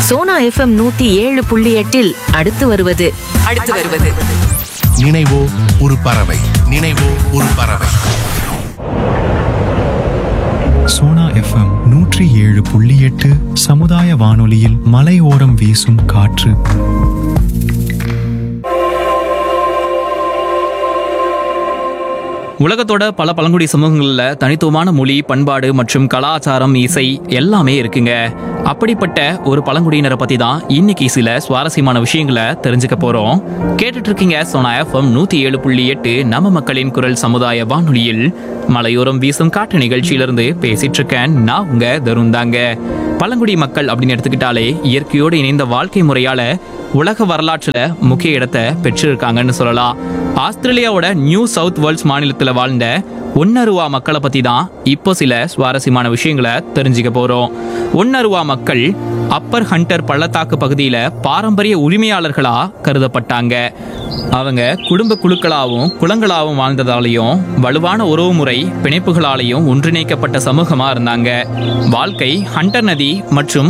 Sona FM நூத்தி ஏழு புள்ளி எட்டில் அடுத்து வருவது அடுத்து வருவது நினைவோ ஒரு பறவை நினைவோ ஒரு பறவை சோனா எஃப்எம் நூற்றி ஏழு புள்ளி எட்டு சமுதாய வானொலியில் மலையோரம் வீசும் காற்று உலகத்தோட பல பழங்குடி சமூகங்களில் தனித்துவமான மொழி பண்பாடு மற்றும் கலாச்சாரம் இசை எல்லாமே இருக்குங்க அப்படிப்பட்ட ஒரு பழங்குடியினரை பத்தி தான் இன்னைக்கு சில சுவாரஸ்யமான விஷயங்களை தெரிஞ்சுக்க போறோம் கேட்டுட்டு இருக்கீங்க சோனா எஃப்எம் நூத்தி ஏழு புள்ளி எட்டு நம்ம மக்களின் குரல் சமுதாய வானொலியில் மலையோரம் வீசும் காற்று நிகழ்ச்சியிலிருந்து பேசிட்டு இருக்கேன் நான் உங்க தருண் தாங்க பழங்குடி மக்கள் அப்படின்னு எடுத்துக்கிட்டாலே இயற்கையோடு இணைந்த வாழ்க்கை முறையால உலக வரலாற்றுல முக்கிய இடத்தை பெற்றிருக்காங்கன்னு சொல்லலாம் ஆஸ்திரேலியாவோட நியூ சவுத் வேல்ஸ் மாநிலத்துல வாழ்ந்த ஒன்னருவா மக்களை பத்தி தான் இப்போ சில சுவாரஸ்யமான விஷயங்களை தெரிஞ்சுக்க போறோம் ஒன்னருவா மக்கள் அப்பர் ஹண்டர் பள்ளத்தாக்கு பகுதியில பாரம்பரிய உரிமையாளர்களா கருதப்பட்டாங்க அவங்க குடும்ப குழுக்களாகவும் குளங்களாகவும் வாழ்ந்ததாலையும் வலுவான உறவு முறை பிணைப்புகளாலையும் ஒன்றிணைக்கப்பட்ட சமூகமா இருந்தாங்க வாழ்க்கை ஹண்டர் நதி மற்றும்